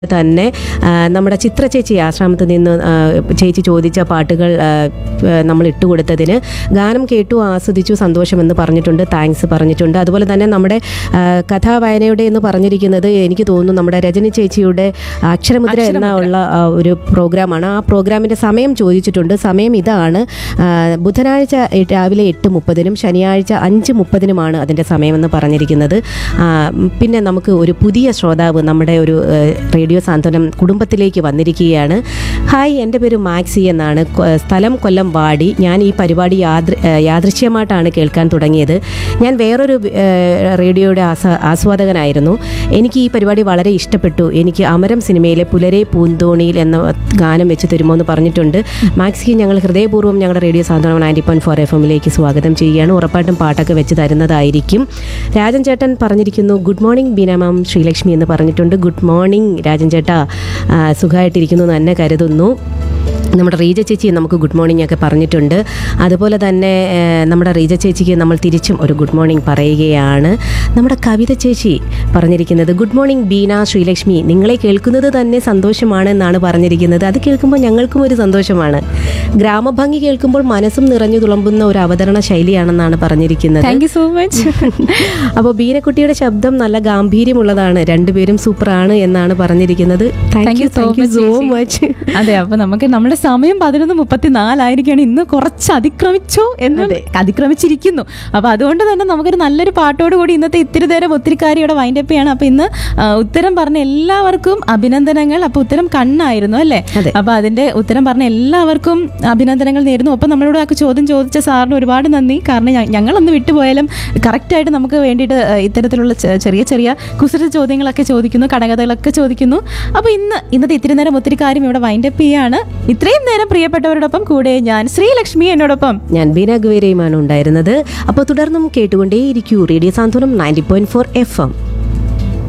തന്നെ ആ, നമ്മുടെ ചിത്ര ചേച്ചി ആശ്രമത്തിൽ നിന്ന് ആ, ചേച്ചി ചോദിച്ച പാട്ടുകൾ ആ, ആ, നമ്മൾ ഇട്ടുകൊടുത്തതിന് ഗാനം കേട്ടു ആസ്വദിച്ചു സന്തോഷമെന്ന് പറഞ്ഞിട്ടുണ്ട് താങ്ക്സ് പറഞ്ഞിട്ടുണ്ട് അതുപോലെ തന്നെ നമ്മുടെ ആ, കഥാവായനയുടെ എന്ന് പറഞ്ഞിരിക്കുന്നത് എനിക്ക് തോന്നുന്നു നമ്മുടെ രജനി ചേച്ചിയുടെ അക്ഷരമുദ്ര എന്ന ഉള്ള ആ, ഒരു പ്രോഗ്രാമാണ് ആ പ്രോഗ്രാമിൻ്റെ സമയം ചോദിച്ചിട്ടുണ്ട് സമയം ഇതാണ് ആ, ബുധനാഴ്ച എ- രാവിലെ എട്ട് മുപ്പതിനും ശനിയാഴ്ച അഞ്ച് മുപ്പതിനുമാണ് അതിൻ്റെ സമയമെന്ന് പറഞ്ഞിരിക്കുന്നത് ആ, പിന്നെ നമുക്ക് ഒരു പുതിയ ശ്രോതാവ് നമ്മുടെ ഒരു ഏഹ്, റേഡിയോ സാന്ത്വനം കുടുംബത്തിലേക്ക് വന്നിരിക്കുകയാണ് ഹായ് എൻ്റെ പേര് മാക്സി എന്നാണ് കൊ- സ്ഥലം കൊല്ലം വാടി ഞാൻ ഈ പരിപാടി യാദൃ ഏഹ്, യാദൃശ്യമായിട്ടാണ് കേൾക്കാൻ തുടങ്ങിയത് ഞാൻ വേറൊരു ഏഹ്, റേഡിയോയുടെ ആസ്വ ആസ്വാദകനായിരുന്നു എനിക്ക് ഈ പരിപാടി വളരെ ഇഷ്ടപ്പെട്ടു എനിക്ക് അമരം സിനിമയിലെ പുലരെ പൂന്തോണിയിൽ എന്ന ഗാനം വെച്ച് തരുമോ എന്ന് പറഞ്ഞിട്ടുണ്ട് മാക്സിക്ക് ഞങ്ങൾ ഹൃദയപൂർവ്വം ഞങ്ങളുടെ radio Santhwanam ninety point four F എമ്മിലേക്ക് സ്വാഗതം ചെയ്യുകയാണ് ഉറപ്പായിട്ടും പാട്ടൊക്കെ വെച്ച് തരുന്നതായിരിക്കും രാജൻ ചേട്ടൻ പറഞ്ഞിരിക്കുന്നു good morning Beena ma'am Sreelakshmi എന്ന് പറഞ്ഞിട്ടുണ്ട് ഗുഡ് മോർണിംഗ് രാജൻ ചേട്ടാ ആ, സുഖമായിട്ടിരിക്കുന്നു എന്ന് തന്നെ കരുതുന്നു നമ്മുടെ റീജ ചേച്ചി നമുക്ക് ഗുഡ് മോർണിംഗ് ഒക്കെ പറഞ്ഞിട്ടുണ്ട് അതുപോലെ തന്നെ ഏഹ്, നമ്മുടെ റീജ ചേച്ചിക്ക് നമ്മൾ തിരിച്ചും ഒരു ഗുഡ് മോർണിംഗ് പറയുകയാണ് നമ്മുടെ കവിത ചേച്ചി പറഞ്ഞിരിക്കുന്നത് ഗുഡ് മോർണിംഗ് ബീന ശ്രീലക്ഷ്മി നിങ്ങളെ കേൾക്കുന്നത് തന്നെ സന്തോഷമാണ് എന്നാണ് പറഞ്ഞിരിക്കുന്നത് അത് കേൾക്കുമ്പോൾ ഞങ്ങൾക്കും ഒരു സന്തോഷമാണ് ഗ്രാമഭംഗി കേൾക്കുമ്പോൾ മനസ്സും നിറഞ്ഞു തുളുമ്പുന്ന ഒരു അവതരണ ശൈലിയാണെന്നാണ് പറഞ്ഞിരിക്കുന്നത് താങ്ക് യു സോ മച്ച് അപ്പോൾ ബീനക്കുട്ടിയുടെ ശബ്ദം നല്ല ഗാംഭീര്യമുള്ളതാണ് രണ്ടുപേരും സൂപ്പറാണ് എന്നാണ് പറഞ്ഞിരിക്കുന്നത് thank you thank you so much അതെ അപ്പൊ നമുക്ക് നമ്മുടെ സമയം പതിനൊന്ന് മുപ്പത്തിനാലായിരിക്കാണ് ഇന്ന് കുറച്ച് അതിക്രമിച്ചോ എന്ന് അതിക്രമിച്ചിരിക്കുന്നു അപ്പൊ അതുകൊണ്ട് തന്നെ നമുക്കൊരു നല്ലൊരു പാട്ടോട് കൂടി ഇന്നത്തെ ഇത്തിരി നേരം ഒത്തിരിക്കാരിയുടെ വൈൻഡപ്പ് ചെയ്യാണ് അപ്പൊ ഇന്ന് ആ, ഉത്തരം പറഞ്ഞ എല്ലാവർക്കും അഭിനന്ദനങ്ങൾ അപ്പൊ ഉത്തരം കണ്ണായിരുന്നു അല്ലേ അതെ. അപ്പൊ അതിന്റെ ഉത്തരം പറഞ്ഞ എല്ലാവർക്കും അഭിനന്ദനങ്ങൾ നേരുന്നു ഒപ്പം നമ്മളോട് ആ ചോദ്യം ചോദിച്ച സാറിന് ഒരുപാട് നന്ദി കാരണം ഞ- ഞങ്ങളൊന്ന് വിട്ടുപോയാലും കറക്റ്റായിട്ട് നമുക്ക് വേണ്ടിയിട്ട് ആ, ഇത്തരത്തിലുള്ള ചെ- ചെറിയ ചെറിയ കുസൃത ചോദ്യങ്ങളൊക്കെ ചോദിക്കുന്നു കടകഥകളൊക്കെ ചോദിക്കുന്നു അപ്പൊ ഇന്ന് ഇന്നത്തെ ഇത്തിരി നേരം ഒത്തിരി കാര്യം ഇവിടെ വൈൻഡപ്പ് ചെയ്യാണ് ഇത്രയും നേരം പ്രിയപ്പെട്ടവരോടൊപ്പം കൂടെ ഞാൻ ശ്രീലക്ഷ്മി എന്നോടൊപ്പം ഞാൻ ബീന ഗുവേരയുമാണ് ഉണ്ടായിരുന്നത് അപ്പോൾ തുടർന്നും കേട്ടുകൊണ്ടേയിരിക്കൂ radio Santhwanam ninety point four F M